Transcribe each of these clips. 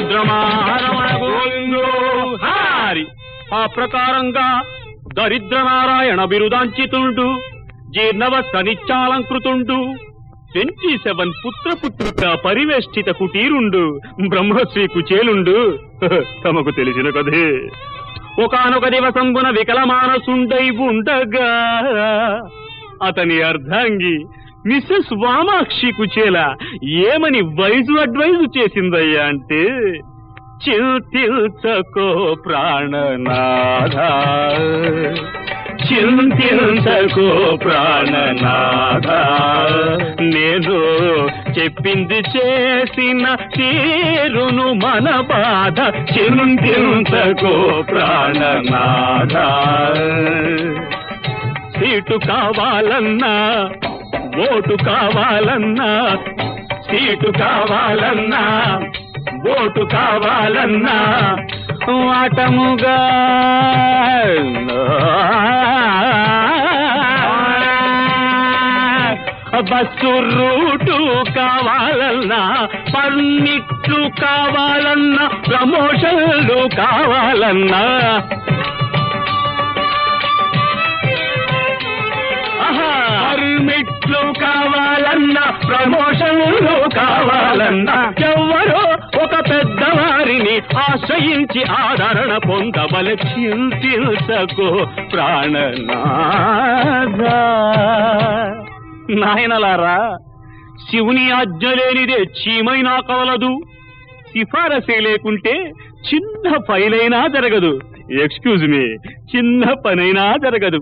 దరిద్రమారమణ గోవిందో హారి ఆ ప్రకారంగా దరిద్రనారాయణ బిరుదాంచితుండు జీర్ణవస్త నిత్యాలంకృతుండు ట్వంటీ సెవెన్ పుత్రపుత్రుక పరివేష్టిత కుటీరుండు బ్రహ్మశ్రీ కుచేలుండు తమకు తెలిసిన కదే ఒకనొక దివసంబున వికలమానసుండై ఉండగా అతని అర్ధాంగి మిస్సెస్ వామాక్షి కుచేల ఏమని వైజు అడ్వైజు చేసిందయ్యా అంటే చింతిల్చకో ప్రాణనాథ చింతించకో ప్రాణనాథ నేను చెప్పింది చేసిన తీరును మన బాధ చింతించకో ప్రాణనాథ సీటు కావాలన్నా ఓటు కావాలన్నా సీటు కావాలన్నా ఓటు కావాలన్నా వాటముగా బస్సు రూటు కావాలన్నా పర్మిట్లు కావాలన్నా ప్రమోషన్లు కావాలన్నా ఆహా, పర్మిట్లు కావాలన్నా ప్రమోషన్లు కావాలన్నా ఎవరో ఒక పెద్దవారిని ఆశ్రయించి ఆదరణ పొందవల చింతిల్సకో ప్రాణనాథ నాయనలారా శివుని ఆజ్ఞ లేనిదే చీమైనా కవలదు సిఫారసే లేకుంటే చిన్న ఫైలైనా జరగదు ఎక్స్క్యూజ్ మీ చిన్న పనైనా జరగదు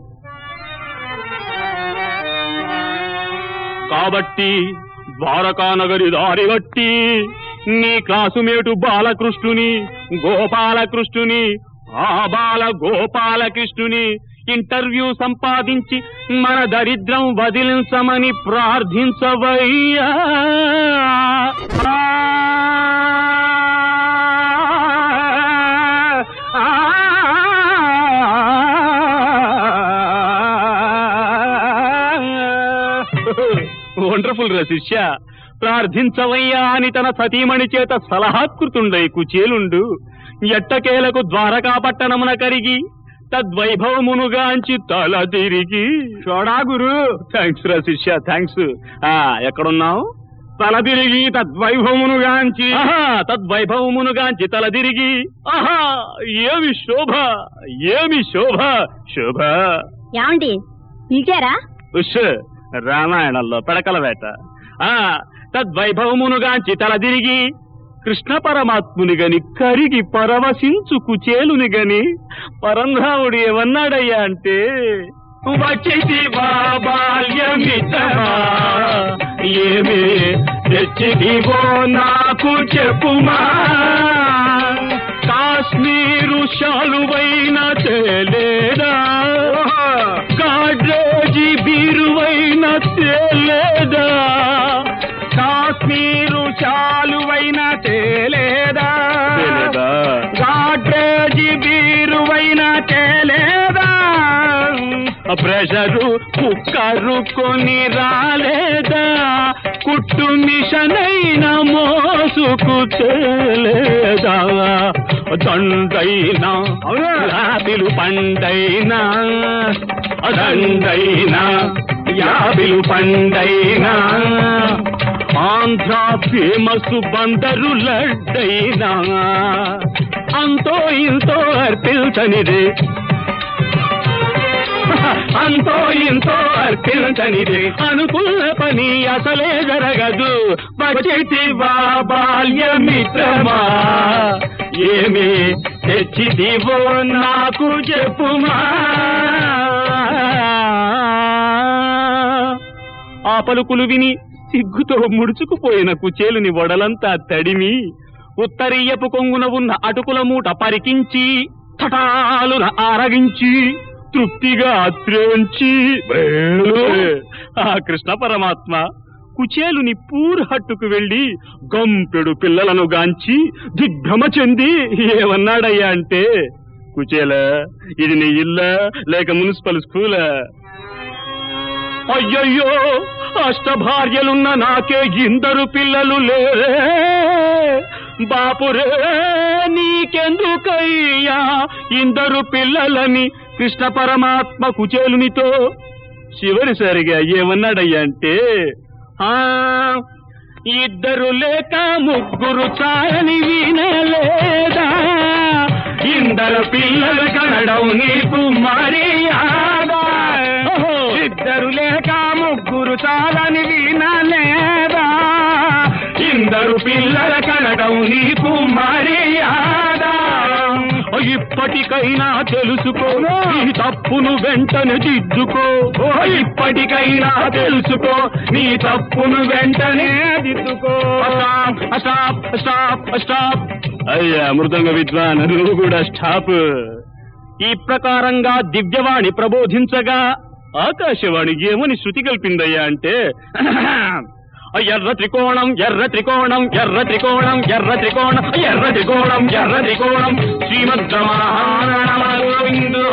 కాబట్టి ద్వారకానగరి దారిగట్టి నీ క్లాసుమేటు బాలకృష్ణుని గోపాలకృష్ణుని ఆ బాల గోపాలకృష్ణుని ఇంటర్వ్యూ సంపాదించి మన దరిద్రం వదిలించమని ప్రార్థించవయ్యా వండర్ఫుల్ రా శిష్య ప్రార్థించవయ్యా అని తన సతీమణి చేత సలహాకృతుండై కుచేలుండు ఎట్టకేలకు ద్వారకా పట్టణమున కరిగి తద్వైభవమునుగాంచి తల తిరిగి చూడా గురు థ్యాంక్స్ రా శిష్య థ్యాంక్స్ ఆ ఎక్కడున్నావు తల తిరిగి తద్వైభవమునుగాంచి తద్వైభవమునుగాంచి తల తిరిగి ఆహా ఏమి శోభ ఏమి శోభ శోభ ఏమండి పిలిచారా ఉష్ రామాయణంలో పెడకల వేట ఆ తద్వైభవమునుగాంచి తలదిరిగి కృష్ణ పరమాత్ముని గని కరిగి పరవశించు కుచేలుని గని పరంధాముడు ఏమన్నాడయ్యా అంటే వచ్చేసి బాల్యమితమా ఏమి తెచ్చిదివో నాకు చెప్పుమా కాశ్మీరు శాలువైన తేలేదా కాడ్రేజీ బీరువైన తేలేదా కాశ్మీరు శాలువైన తేలేదా గాడ్రేజీ బీరువైన తేలేదా ప్రెషరు కుక్కరు కొని రాలేదా కుట్టు మిషన్ అయినా మోసుకు తేలేదా దండైనా యాపిలు పండైనా దండైనా యాపిలు పండైనా ఆంధ్ర ఫేమస్ బందరు లడ్డైనా అంతో ఇంతో అర్పించనిదే అంతో ఇంతో అర్పించనిదే అనుకున్న పని అసలే జరగదు బచెటి బాల్యమిత్రమా ఏమి తెచ్చిదివో నాకు చెప్పుమా ఆ పలుకులు విని సిగ్గుతో ముడుచుకుపోయిన కుచేలుని వడలంతా తడిమి ఉత్తరీయపు కొంగున ఉన్న అటుకుల మూట పరికించి తటాలున ఆరగించి తృప్తిగా త్రోంచి ఆ కృష్ణ పరమాత్మ కుచేలుని పూర్ హట్టుకు వెళ్లి గంపెడు పిల్లలను గాంచి దిగ్భ్రమ చెంది ఏమన్నాడయ్యా అంటే కుచేల ఇది నీ ఇల్లా లేక మున్సిపల్ స్కూలా అయ్యయ్యో అష్ట భార్యలున్న నాకే ఇందరు పిల్లలు లేరే బాపురే నీకెందుకయ్యా ఇందరు పిల్లలని కృష్ణ పరమాత్మ కుచేలునితో చివరిసరిగా ఏమన్నాడయ్యా అంటే ఆ ఇద్దరు లేక ముగ్గురు చాలని వినలేదా ఇందరు పిల్లలు కనడం నీకు మర్యాదా ఇద్దరు లేక ముగ్గురు చాలని వినలేదా ఇందరు పిల్లల కనడం నీకు మర్యాదా ఇప్పటికైనా తెలుసుకో నీ తప్పును వెంటనే దిద్దుకో ఓ, ఇప్పటికైనా తెలుసుకో నీ తప్పును వెంటనే దిద్దుకో స్టాప్ స్టాప్ స్టాప్ స్టాప్ అయ్యా మృదంగ విద్వాన్ నువ్వు కూడా స్టాప్ ఈ ప్రకారంగా దివ్యవాణి ప్రబోధించగా ఆకాశవాణి ఏమని శృతి కల్పిందయ్యా అంటే ఎర్ర త్రికోణం ఎర్ర త్రికోణం ఎర్ర త్రికోణం ఎర్ర త్రికోణం ఎర్ర త్రికోణం ఎర్ర త్రికోణం శ్రీమద్రమానమగోవిందో